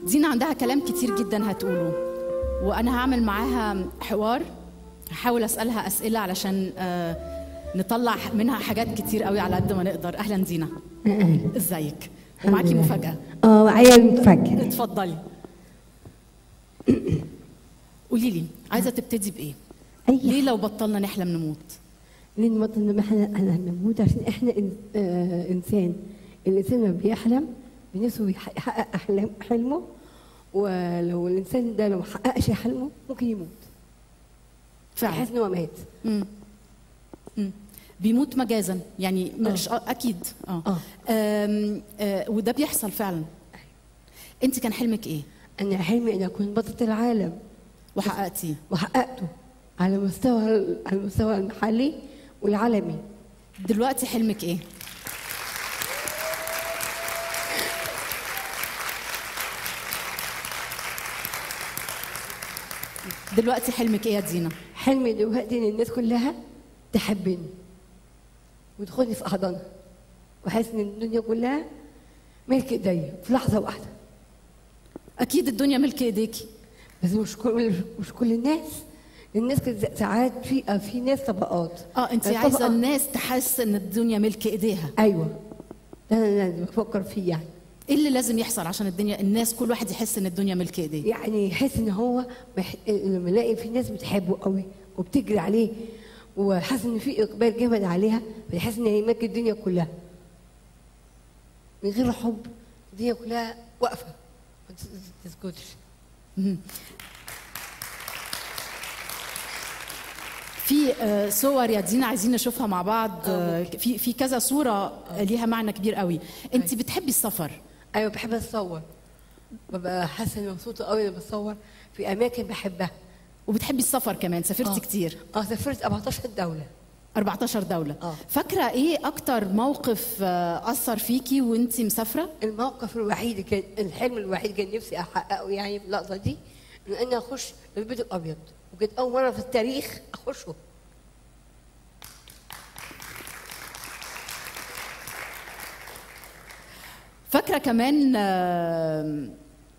دينا عندها كلام كتير جدا هتقوله وانا هعمل معاها حوار هحاول اسالها اسئله علشان آه، نطلع منها حاجات كتير قوي على قد ما نقدر اهلا دينا ازيك ومعاكي لله. مفاجاه اه معايا مفاجأة اتفضلي قولي لي عايزه تبتدي بايه ليه أي لو بطلنا نحلم نموت لأن بطل ما احنا احنا هنموت عشان احنا إن- آه إنسان الإنسان لما بيحلم بنفسه يح- يحقق أحلام حلمه ولو الإنسان ده لو ما حققش حلمه ممكن يموت فعلا يحس إن هو مات مم. مم. بيموت مجازا يعني مش آه. اكيد اه اه آم، آه وده بيحصل فعلا انت كان حلمك ايه أنا حلمي أن أكون بطلة العالم وحققتيه وحققته على مستوى على المستوى المحلي والعالمي دلوقتي حلمك ايه دلوقتي حلمك ايه يا دينا حلمي دلوقتي ان الناس كلها تحبني وتاخدني في احضانها واحس ان الدنيا كلها ملك ايديا في لحظه واحده اكيد الدنيا ملك ايديكي بس مش كل مش كل الناس الناس كانت ساعات في في ناس طبقات اه انت الطبقة- عايزه الناس تحس ان الدنيا ملك ايديها ايوه ده انا أنا بفكر فيه يعني ايه اللي لازم يحصل عشان الدنيا الناس كل واحد يحس ان الدنيا ملك ايديه يعني يحس ان هو مح... لما يلاقي في ناس بتحبه قوي وبتجري عليه وحاسس ان في اقبال جامد عليها فيحس ان هي ملك الدنيا كلها من غير حب الدنيا كلها واقفه ما تس- تسكتش في آه، صور يا دينا عايزين نشوفها مع بعض آه، في في كذا صوره ليها معنى كبير قوي انت بتحبي السفر ايوه بحب اتصور ببقى حاسه اني مبسوطه قوي لما بتصور في اماكن بحبها وبتحبي السفر كمان سافرتي آه. كتير اه سافرت 14 دوله 14 دولة آه. فاكرة ايه أكتر موقف آه، أثر فيكي وانتي مسافرة؟ الموقف الوحيد كان الحلم الوحيد كان نفسي احققه يعني في اللحظه دي ان انا اخش البيت الابيض وكانت اول مره في التاريخ اخشه فاكرة كمان آه،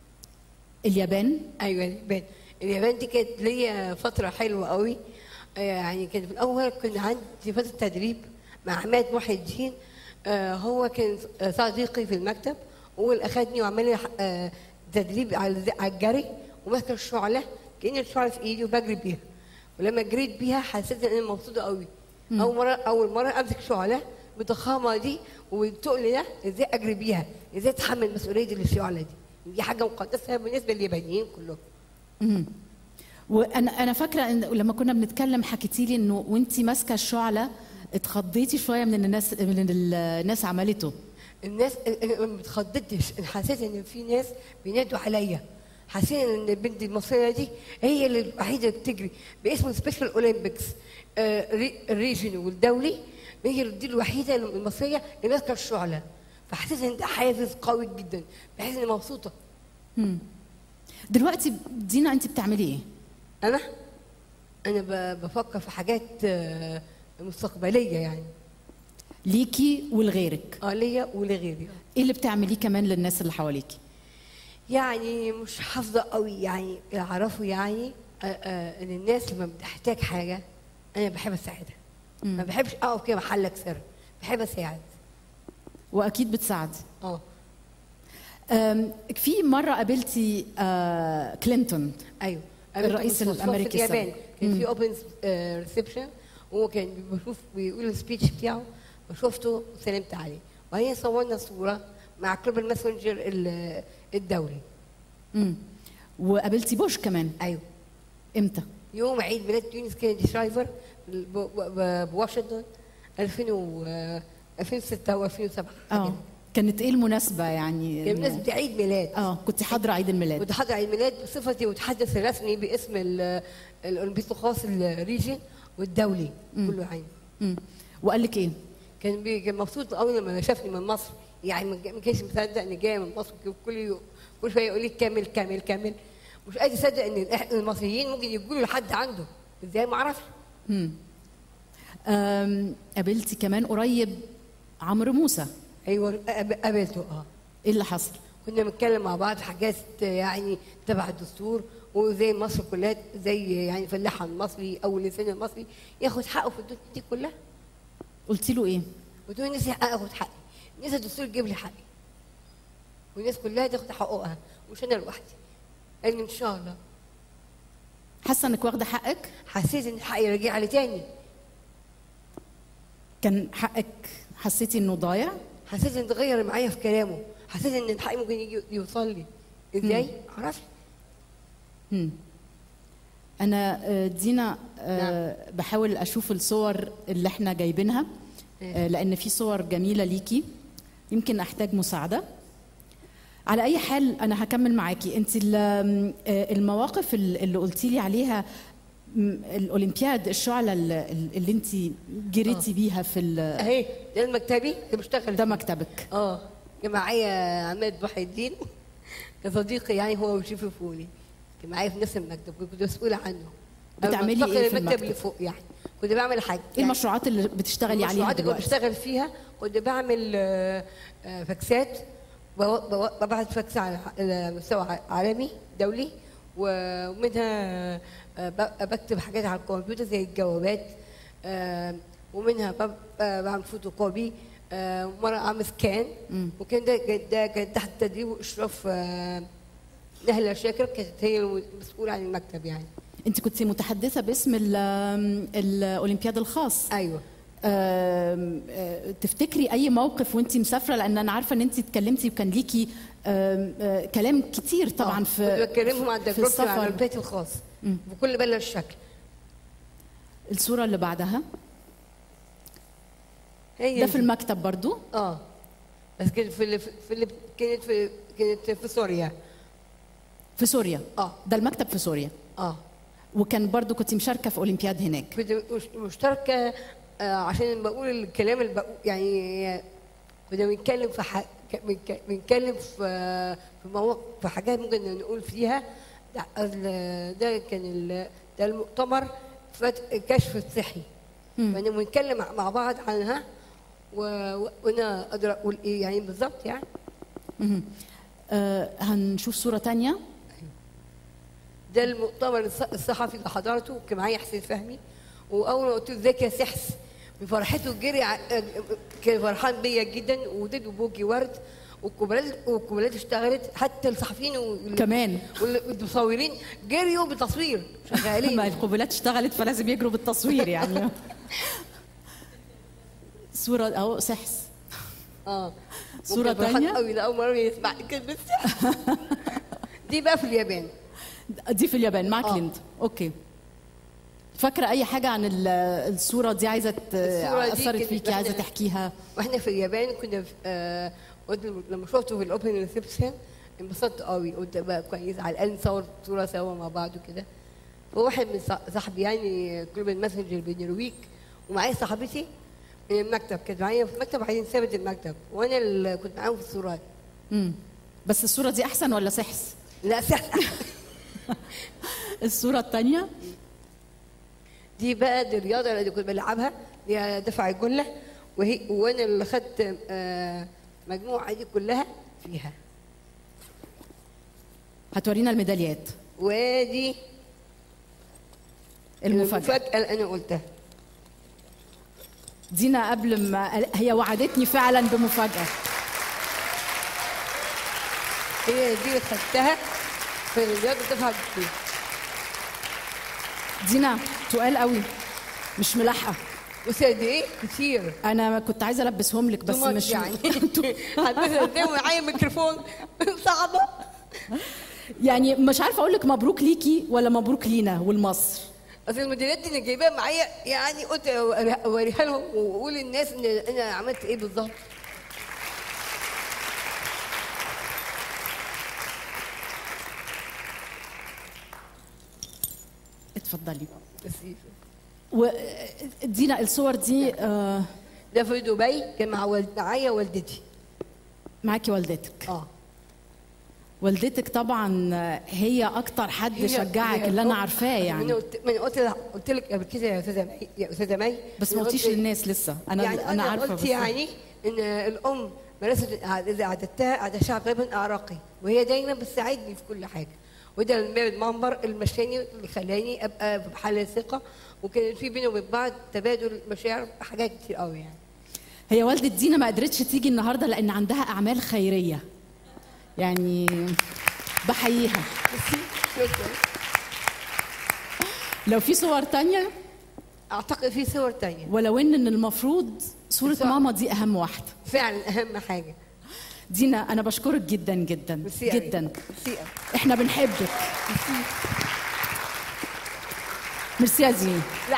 اليابان ايوه اليابان اليابان دي كانت ليا فتره حلوه قوي آه، يعني كان في الاول كنت عندي فتره تدريب مع عماد محي الدين آه، هو كان آه، صديقي في المكتب هو اللي اخدني وعمل لي آه، تدريب على على الجري وماسكه الشعله كأن الشعله في ايدي وبجري بيها ولما جريت بيها حسيت ان انا مبسوطه قوي اول مره اول مره امسك شعله بالضخامه دي والتقل ده ازاي اجري بيها ازاي اتحمل مسؤوليه الشعله دي دي حاجه مقدسه بالنسبه لليابانيين كلهم مم. وانا انا فاكره ان لما كنا بنتكلم حكيتي لي انه وانتي ماسكه الشعله اتخضيتي شويه من الناس من اللي الناس عملته الناس أنا ما اتخضتش أنا حسيت ان في ناس بينادوا عليا حسيت ان البنت المصريه دي هي اللي الوحيده اللي بتجري باسم سبيشال اولمبيكس الريجن والدولي هي دي الوحيده المصريه اللي ماسكه الشعله فحسيت ان ده حافز قوي جدا بحس اني مبسوطه دلوقتي دينا انت بتعملي ايه؟ انا انا ب- بفكر في حاجات آه، مستقبليه يعني ليكي ولغيرك اه ليا ولغيري ايه اللي بتعمليه كمان للناس اللي حواليكي؟ يعني مش حافظه قوي يعني اللي اعرفه يعني آه، آه، ان الناس لما بتحتاج حاجه انا بحب اساعدها ما بحبش اقف كده محلك سر بحب اساعد واكيد بتساعدي اه أم، في مره قابلتي آه، كلينتون ايوه الرئيس كنت في الأمريكي اليابان السابق. كان في اوبن ريسبشن وهو كان بشوف بيقول السبيتش بتاعه وشفته وسلمت عليه وهي صورنا صوره مع كلوب الماسنجر ال- الدولي مم. وقابلتي بوش كمان ايوه امتى؟ يوم عيد ميلاد يونس كينيدي شرايفر ب- ب- بواشنطن 2000 و 2006 و2007 اه كانت ايه المناسبه يعني كان إنه- مناسبة عيد ميلاد اه كنت حاضره عيد الميلاد كنت حاضر عيد ميلاد بصفتي متحدث الرسمي باسم ال- الاولمبياد الخاص الريجن والدولي كله عين مم. وقال لك ايه؟ كان بي- كان مبسوط قوي لما شافني من مصر يعني ما جا- ما كانش مصدق اني جايه من مصر كل يوم كل شويه يقول لي كامل كامل كامل مش قادر يصدق ان الإح- المصريين ممكن يقولوا لحد عنده ازاي ما اعرفش مم. أم، قابلتي كمان قريب عمرو موسى ايوه قاب- قابلته اه ايه اللي حصل؟ كنا بنتكلم مع بعض حاجات يعني تبع الدستور وزي مصر كلها زي يعني الفلاح المصري او الانسان المصري ياخد حقه في الدنيا دي كلها قلت له ايه وتقول الناس اخد حقي الناس الدستور يجيب لي حقي والناس كلها تاخد حقوقها مش انا لوحدي قال لي ان شاء الله حاسه انك واخده حقك حسيت ان حقي رجع لي تاني كان حقك حسيتي انه ضايع حسيت ان اتغير معايا في كلامه حسيت ان الحق ممكن يجي يوصل لي ازاي معرفش مم. انا آه، دينا آه، بحاول اشوف الصور اللي احنا جايبينها آه، لان في صور جميله ليكي يمكن احتاج مساعده على اي حال انا هكمل معاكي انت ال- آم، آه، المواقف ال- اللي قلتي لي عليها م، الاولمبياد الشعله اللي, اللي انت جريتي بيها في ال- اهي ده المكتبي اللي بشتغل ده فيه. مكتبك اه كان معايا عماد محي الدين كان صديقي يعني هو وشيف فولي كان معايا في نفس المكتب كنت مسؤولة عنه بتعملي أنا إيه في بنتقل المكتب المكتب؟ اللي فوق يعني كنت بعمل حاجة ايه المشروعات اللي بتشتغلي عليها المشروعات اللي كنت دلوقتي بشتغل فيها كنت بعمل آه، آه، فاكسات بو- بو- ببعت فاكس على على مستوى ع- عالمي دولي ومنها آه، ب- بكتب حاجات على الكمبيوتر زي الجوابات آه، ومنها ب- ب- بعمل فوتوكوبي آه، مرة أعمل سكان وكان ده ده كان تحت تدريب وإشراف آه، نهلة شاكر كانت هي المسؤولة عن المكتب يعني انت كنت متحدثه باسم ال- آم، الاولمبياد الخاص أيوه آم، آه، تفتكري اي موقف وانت مسافره لان انا عارفه ان انت اتكلمتي وكان ليكي آم، آه، كلام كتير طبعا آه، في كنت بكلمهم عن في تجربتي عن السفر البيت الخاص بكل بلا الشكل الصوره اللي بعدها هي ده دي. في المكتب برضو اه بس كانت في اللي في اللي كانت في كانت في سوريا في سوريا اه ده المكتب في سوريا اه وكان برضو كنت مشاركه في اولمبياد هناك كنت مش- مشتركه آه عشان بقول الكلام اللي بقول يعني كنا بنتكلم في ح... ك- بنك- بنتكلم في آه، في مواقف في حاجات ممكن نقول فيها ده, ال- ده كان ال... ده المؤتمر فت... الكشف الصحي فانا بنتكلم مع- مع بعض عنها و... و- وانا اقدر اقول ايه يعني بالظبط يعني مهم. آه هنشوف صوره تانية ده المؤتمر الص- الصحفي اللي حضرته كان معايا حسين فهمي واول ما قلت له ازيك يا سحس بفرحته جري ع- كان فرحان بيا جدا واديت بوجي ورد والكوبلات والكوبلات اشتغلت حتى الصحفيين وال- كمان. والمصورين جريوا بتصوير ما شغالين القبلات اشتغلت فلازم يجروا بالتصوير يعني صوره اهو سحس اه صورة وكان فرحان تانية؟ قوي ده اول مره يسمع كلمه سحس دي بقى في اليابان دي في اليابان معك آه. ليند اوكي فاكره اي حاجه عن ال- الصوره دي عايزه ت- الصورة دي اثرت كانت فيكي عايزه إحنا- تحكيها واحنا في اليابان كنا في آه قلت له- لما شفته في الاوبن ريسبشن انبسطت قوي قلت بقى كويس على الاقل نصور صوره سوا مع بعض وكده فواحد من صا- صاحبي يعني جروب الماسنجر بالنرويج ومعايا صاحبتي من المكتب كانت معايا في المكتب عايزين نثبت المكتب وانا اللي كنت معاهم في الصورات امم بس الصوره دي احسن ولا سحس لا سهل الصوره الثانيه دي بقى دي الرياضه اللي كنت بلعبها هي دفع الجله وهي وانا اللي خدت آه مجموعه دي كلها فيها هتورينا الميداليات وادي المفاجاه المفاجاه اللي انا قلتها دينا قبل ما هي وعدتني فعلا بمفاجاه هي دي اللي خدتها في الرياضه دفع الجله دينا تقال قوي مش ملاحقه بصي قد ايه كتير انا كنت عايزه البسهم لك بس Too much مش يعني هتبقى قدامي معايا ميكروفون صعبه يعني مش عارفه اقول لك مبروك ليكي ولا مبروك لينا ولمصر اصل الميداليات دي اللي جايباها معايا يعني قلت أوريها- اوريها لهم واقول للناس ان انا عملت ايه بالظبط اتفضلي بس ودينا الصور دي آه، ده في دبي كان مع والد معايا والدتي معاكي والدتك اه والدتك طبعا هي اكتر حد هي- شجعك هي اللي انا الأم. عارفاه من يعني قلت من قلت قلت لك قبل كده يا استاذه مي يا استاذه مي بس أنا ما قلتيش قلت- للناس لسه انا يعني انا عارفه قلت بس يعني ان الام مدرسه اذا عددتها عدد شعب غالبا اعراقي وهي دايما بتساعدني في كل حاجه وده المنبر المشاني اللي خلاني ابقى بحال ثقه وكان في بيني وبين بعض تبادل مشاعر حاجات كتير قوي يعني هي والدة دينا ما قدرتش تيجي النهارده لان عندها اعمال خيريه يعني بحييها شكرا لو في صور تانية اعتقد في صور تانية ولو ان إن المفروض صورة صح. ماما دي اهم واحدة فعلا اهم حاجه دينا انا بشكرك جدا جدا ميرسي أوي. جدا ميرسي أوي. احنا بنحبك ميرسي يا دينا لا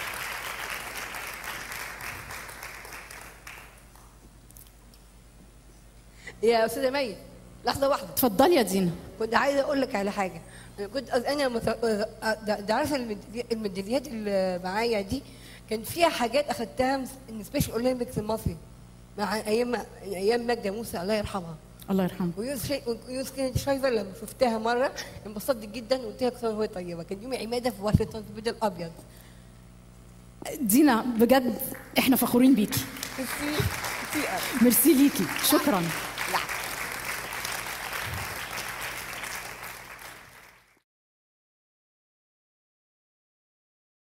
يا استاذه مي لحظه واحده اتفضلي يا دينا كنت عايزه اقول لك على حاجه انا كنت انا مت... ده ده عارفه الميدالي- الميداليات اللي معايا دي كان فيها حاجات اخدتها من سبيشال اولمبيكس المصري مع ايام ايام ماجده موسى الله يرحمها الله يرحمه ويوز شي... ويوز كانت شايفه لما شفتها مره انبسطت جدا وقلت لها كل سنه وهي طيبه كان يوم عماده في واشنطن في البيت الابيض دينا بجد احنا فخورين بيكي ميرسي ميرسي أوي. ميرسي ليكي شكرا